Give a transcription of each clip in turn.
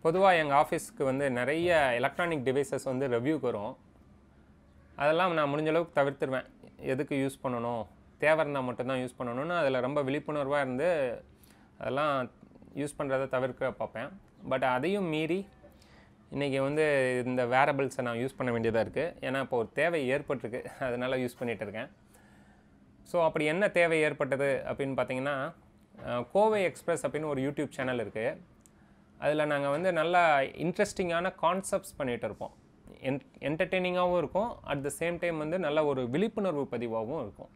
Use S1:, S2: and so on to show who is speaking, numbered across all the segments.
S1: பொதுவாக எங்கள் ஆஃபீஸ்க்கு வந்து நிறைய எலக்ட்ரானிக் டிவைசஸ் வந்து ரிவ்யூக்கு வரும் அதெல்லாம் நான் முடிஞ்ச அளவுக்கு தவிர்த்துருவேன் எதுக்கு யூஸ் பண்ணணும் தேவை இருந்தால் மட்டும்தான் யூஸ் பண்ணணும்னு அதில் ரொம்ப விழிப்புணர்வாக இருந்து அதெல்லாம் யூஸ் பண்ணுறதை தவிர்க்க பார்ப்பேன் பட் அதையும் மீறி இன்றைக்கி வந்து இந்த வேரபிள்ஸை நான் யூஸ் பண்ண வேண்டியதாக இருக்குது ஏன்னா இப்போ ஒரு தேவை ஏற்பட்டிருக்கு அதனால் யூஸ் பண்ணிகிட்டு இருக்கேன் ஸோ அப்படி என்ன தேவை ஏற்பட்டது அப்படின்னு பார்த்தீங்கன்னா அஹ், கோவை எக்ஸ்பிரஸ் அப்படின்னு ஒரு யூடியூப் சேனல் இருக்குது அதில் நாங்கள் வந்து நல்லா இன்ட்ரெஸ்டிங்கான கான்செப்ட்ஸ் பண்ணிகிட்டு இருப்போம் என் என்டர்டெய்னிங்காகவும் இருக்கும் அட் த சேம் டைம் வந்து நல்ல ஒரு விழிப்புணர்வு பதிவாகவும் இருக்கும்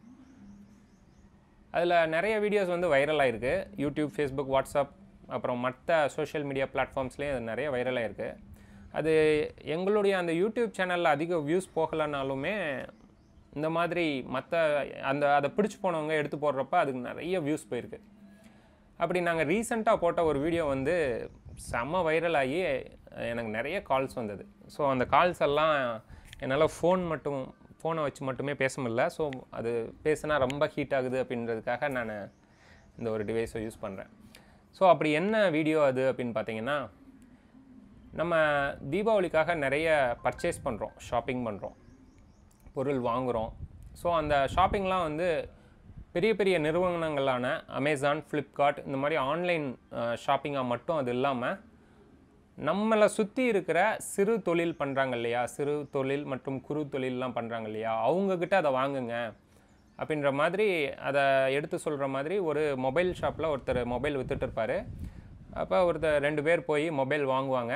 S1: அதில் நிறைய வீடியோஸ் வந்து வைரல் ஆயிருக்கு யூடியூப் ஃபேஸ்புக் வாட்ஸ்அப் அப்புறம் மற்ற சோஷியல் மீடியா பிளாட்ஃபார்ம்ஸ்லேயும் அது நிறைய வைரல் ஆயிருக்கு அது எங்களுடைய அந்த யூடியூப் சேனலில் அதிக வியூஸ் போகலைனாலுமே இந்த மாதிரி மற்ற அந்த அதை பிடிச்சி போனவங்க எடுத்து போடுறப்ப அதுக்கு நிறைய வியூஸ் போயிருக்கு அப்படி நாங்கள் ரீசெண்டாக போட்ட ஒரு வீடியோ வந்து செம்ம வைரல் ஆகி எனக்கு நிறைய கால்ஸ் வந்தது ஸோ அந்த கால்ஸ் எல்லாம் என்னால் ஃபோன் மட்டும் ஃபோனை வச்சு மட்டுமே பேச முடியல ஸோ அது பேசினா ரொம்ப ஹீட் ஆகுது அப்படின்றதுக்காக நான் இந்த ஒரு டிவைஸை யூஸ் பண்ணுறேன் ஸோ அப்படி என்ன வீடியோ அது அப்படின்னு பார்த்தீங்கன்னா நம்ம தீபாவளிக்காக நிறைய பர்ச்சேஸ் பண்ணுறோம் ஷாப்பிங் பண்ணுறோம் பொருள் வாங்குகிறோம் ஸோ அந்த ஷாப்பிங்லாம் வந்து பெரிய பெரிய நிறுவனங்களான அமேசான் ஃப்ளிப்கார்ட் இந்த மாதிரி ஆன்லைன் ஷாப்பிங்காக மட்டும் அது இல்லாமல் நம்மளை சுற்றி இருக்கிற சிறு தொழில் பண்ணுறாங்க இல்லையா சிறு தொழில் மற்றும் குறு தொழில்லாம் பண்ணுறாங்க இல்லையா அவங்கக்கிட்ட அதை வாங்குங்க அப்படின்ற மாதிரி அதை எடுத்து சொல்கிற மாதிரி ஒரு மொபைல் ஷாப்பில் ஒருத்தர் மொபைல் வித்துட்டு இருப்பார் அப்போ ஒருத்தர் ரெண்டு பேர் போய் மொபைல் வாங்குவாங்க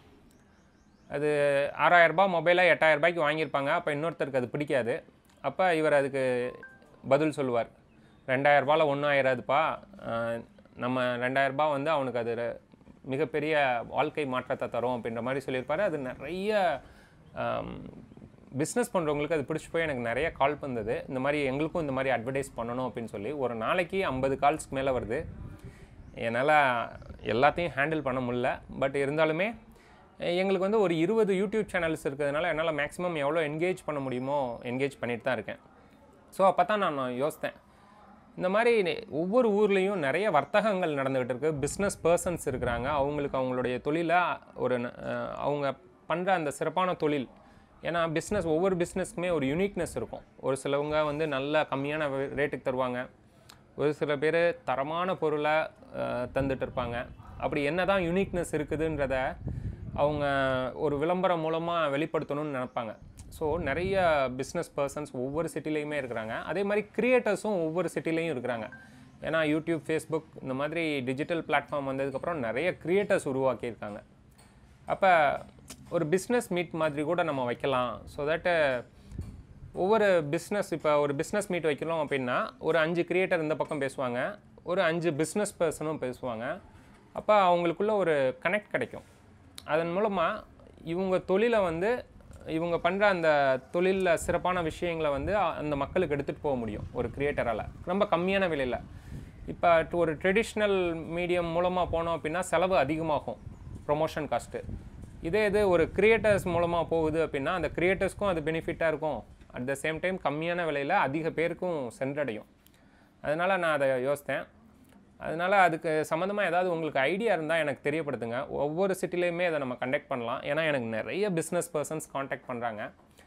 S1: அது ஆறாயிரரூபா மொபைலை எட்டாயிரரூபாய்க்கு வாங்கியிருப்பாங்க அப்போ இன்னொருத்தருக்கு அது பிடிக்காது அப்போ இவர் அதுக்கு பதில் சொல்லுவார் ரெண்டாயிரரூபாவில் ஒன்றும் ஆயிராதுப்பா அஹ் நம்ம ரெண்டாயிரரூபா வந்து அவனுக்கு அது ர- மிகப்பெரிய வாழ்க்கை மாற்றத்தை தரும் அப்படின்ற மாதிரி சொல்லியிருப்பாரு அது நிறைய பிஸ்னஸ் பண்ணுறவங்களுக்கு அது பிடிச்சி போய் எனக்கு நிறைய கால் வந்தது இந்த மாதிரி எங்களுக்கும் இந்த மாதிரி அட்வர்டைஸ் பண்ணணும் அப்படின்னு சொல்லி ஒரு நாளைக்கு ஐம்பது கால்ஸ்க்கு மேலே வருது என்னால் எல்லாத்தையும் ஹேண்டில் பண்ண முடியல பட் இருந்தாலுமே அஹ் எங்களுக்கு வந்து ஒரு இருபது யூடியூப் சேனல்ஸ் இருக்கிறதுனால என்னால் மேக்ஸிமம் எவ்வளோ என்கேஜ் பண்ண முடியுமோ என்கேஜ் பண்ணிட்டு தான் இருக்கேன் ஸோ அப்போ தான் நான் யோசித்தேன் இந்த மாதிரி நெ- ஒவ்வொரு ஊர்லேயும் நிறைய வர்த்தகங்கள் நடந்துகிட்டு இருக்கு பிஸ்னஸ் பர்சன்ஸ் இருக்கிறாங்க அவங்களுக்கு அவங்களுடைய தொழிலை ஒரு ந- அஹ் அவங்க பண்ணுற அந்த சிறப்பான தொழில் ஏன்னா பிஸ்னஸ் ஒவ்வொரு பிஸ்னஸ்க்குமே ஒரு யூனிக்னஸ் இருக்கும் ஒரு சிலவங்க வந்து நல்ல கம்மியான வே- ரேட்டுக்கு தருவாங்க ஒரு சில பேர் தரமான பொருளை அஹ், தந்துட்டு இருப்பாங்க அப்படி என்ன தான் யூனிக்னஸ் இருக்குதுன்றத அவங்க ஒரு விளம்பரம் மூலமாக வெளிப்படுத்தணும்னு நினைப்பாங்க ஸோ நிறைய பிஸ்னஸ் பர்சன்ஸ் ஒவ்வொரு சிட்டிலையுமே இருக்கிறாங்க அதே மாதிரி கிரியேட்டர்ஸும் ஒவ்வொரு சிட்டிலையும் இருக்கிறாங்க ஏன்னா யூடியூப் ஃபேஸ்புக் இந்த மாதிரி டிஜிட்டல் பிளாட்ஃபார்ம் வந்ததுக்கப்புறம் நிறைய கிரியேட்டர்ஸ் உருவாக்கியிருக்காங்க அப்போ ஒரு பிஸ்னஸ் மீட் மாதிரி கூட நம்ம வைக்கலாம் ஸோ தட் ஒவ்வொரு பிஸ்னஸ் இப்போ ஒரு பிஸ்னஸ் மீட் வைக்கிறோம் அப்படின்னா ஒரு அஞ்சு கிரியேட்டர் இந்த பக்கம் பேசுவாங்க ஒரு அஞ்சு பிஸ்னஸ் பர்சனும் பேசுவாங்க அப்போ அவங்களுக்குள்ள ஒரு கனெக்ட் கிடைக்கும் அதன் மூலமாக இவங்க தொழிலை வந்து இவங்க பண்ணுற அந்த தொழிலில் சிறப்பான விஷயங்களை வந்து அ- அந்த மக்களுக்கு எடுத்துகிட்டு போக முடியும் ஒரு கிரியேட்டரால் ரொம்ப கம்மியான விலையில் இப்போ ஒரு ட்ரெடிஷ்னல் மீடியம் மூலமாக போனோம் அப்படின்னா செலவு அதிகமாகும் ப்ரொமோஷன் காஸ்ட்டு இதே இது ஒரு கிரியேட்டர்ஸ் மூலமாக போகுது அப்படின்னா அந்த கிரியேட்டர்ஸ்க்கும் அது பெனிஃபிட்டாக இருக்கும் அட் த சேம் டைம் கம்மியான விலையில் அதிக பேருக்கும் சென்றடையும் அதனால் நான் அதை யோசித்தேன் அதனால் அதுக்கு சம்மந்தமாக ஏதாவது உங்களுக்கு ஐடியா இருந்தால் எனக்கு தெரியப்படுத்துங்க ஒவ்வொரு சிட்டிலையுமே அதை நம்ம கண்டக்ட் பண்ணலாம் ஏன்னா எனக்கு நிறைய பிஸ்னஸ் பர்சன்ஸ் காண்டாக்ட் பண்ணுறாங்க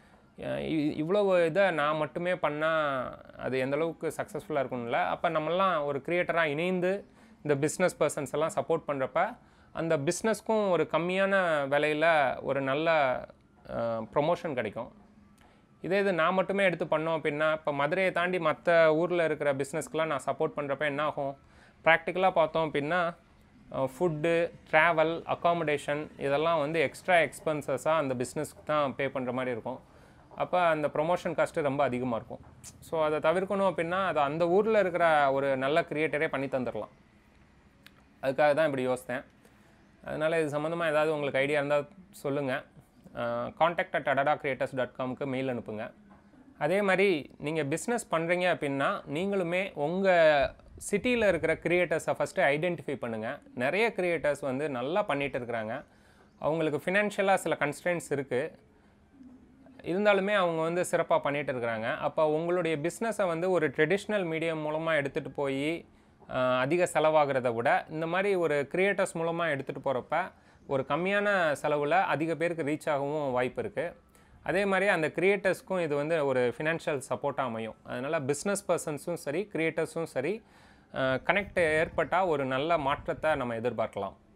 S1: இவ்வளவு இதை நான் மட்டுமே பண்ணால் அது எந்த அளவுக்கு சக்ஸஸ்ஃபுல்லாக இருக்கும்ல அப்போ நம்மலாம் ஒரு கிரியேட்டராக இணைந்து இந்த பிஸ்னஸ் பர்சன்ஸ் எல்லாம் சப்போர்ட் பண்ணுறப்ப அந்த பிஸ்னஸ்க்கும் ஒரு கம்மியான விலையில் ஒரு நல்ல ப்ரொமோஷன் கிடைக்கும் இதே இது நான் மட்டுமே எடுத்து பண்ணோம் அப்படின்னா இப்போ மதுரையை தாண்டி மற்ற ஊரில் இருக்கிற பிஸ்னஸ்க்கெலாம் நான் சப்போர்ட் பண்ணுறப்ப என்ன ஆகும் ப்ராக்டிக்கலாக பார்த்தோம் அப்படின்னா ஃபுட்டு ட்ராவல் அக்காமடேஷன் இதெல்லாம் வந்து எக்ஸ்ட்ரா எக்ஸ்பென்சஸாக அந்த பிஸ்னஸ்க்கு தான் பே பண்ணுற மாதிரி இருக்கும் அப்போ அந்த ப்ரொமோஷன் காஸ்ட்டு ரொம்ப அதிகமாக இருக்கும் ஸோ அதை தவிர்க்கணும் அப்படின்னா அதை அந்த ஊரில் இருக்கிற ஒரு நல்ல கிரியேட்டரே பண்ணி தந்துடலாம் அதுக்காக தான் இப்படி யோசித்தேன் அதனால் இது சம்மந்தமாக ஏதாவது உங்களுக்கு ஐடியா இருந்தால் சொல்லுங்கள் contact at Adada creators dot காம்க்கு மெயில் அனுப்புங்க அதே மாதிரி நீங்கள் பிஸ்னஸ் பண்ணுறீங்க அப்படின்னா நீங்களுமே உங்கள் சிட்டியில் இருக்கிற கிரியேட்டர்ஸை ஃபஸ்ட்டு ஐடென்டிஃபை பண்ணுங்கள் நிறைய கிரியேட்டர்ஸ் வந்து நல்லா பண்ணிகிட்டு இருக்கிறாங்க அவங்களுக்கு ஃபினான்ஷியலாக சில கன்ஸ்ட்ரெயின்ஸ் இருக்குது இருந்தாலுமே அவங்க வந்து சிறப்பாக பண்ணிட்டு இருக்கிறாங்க அப்போ உங்களுடைய பிஸ்னஸை வந்து ஒரு ட்ரெடிஷ்னல் மீடியம் மூலமாக எடுத்துகிட்டு போய் அதிக செலவாகிறத விட இந்த மாதிரி ஒரு கிரியேட்டர்ஸ் மூலமாக எடுத்துகிட்டு போகிறப்ப ஒரு கம்மியான செலவில் அதிக பேருக்கு ரீச் ஆகவும் வாய்ப்பு இருக்குது அதே மாதிரி அந்த கிரியேட்டர்ஸ்க்கும் இது வந்து ஒரு ஃபினான்ஷியல் சப்போர்ட்டாக அமையும் அதனால் பிஸ்னஸ் பர்சன்ஸும் சரி கிரியேட்டர்ஸும் சரி கனெக்ட் ஏற்பட்டால் ஒரு நல்ல மாற்றத்தை நம்ம எதிர்பார்க்கலாம்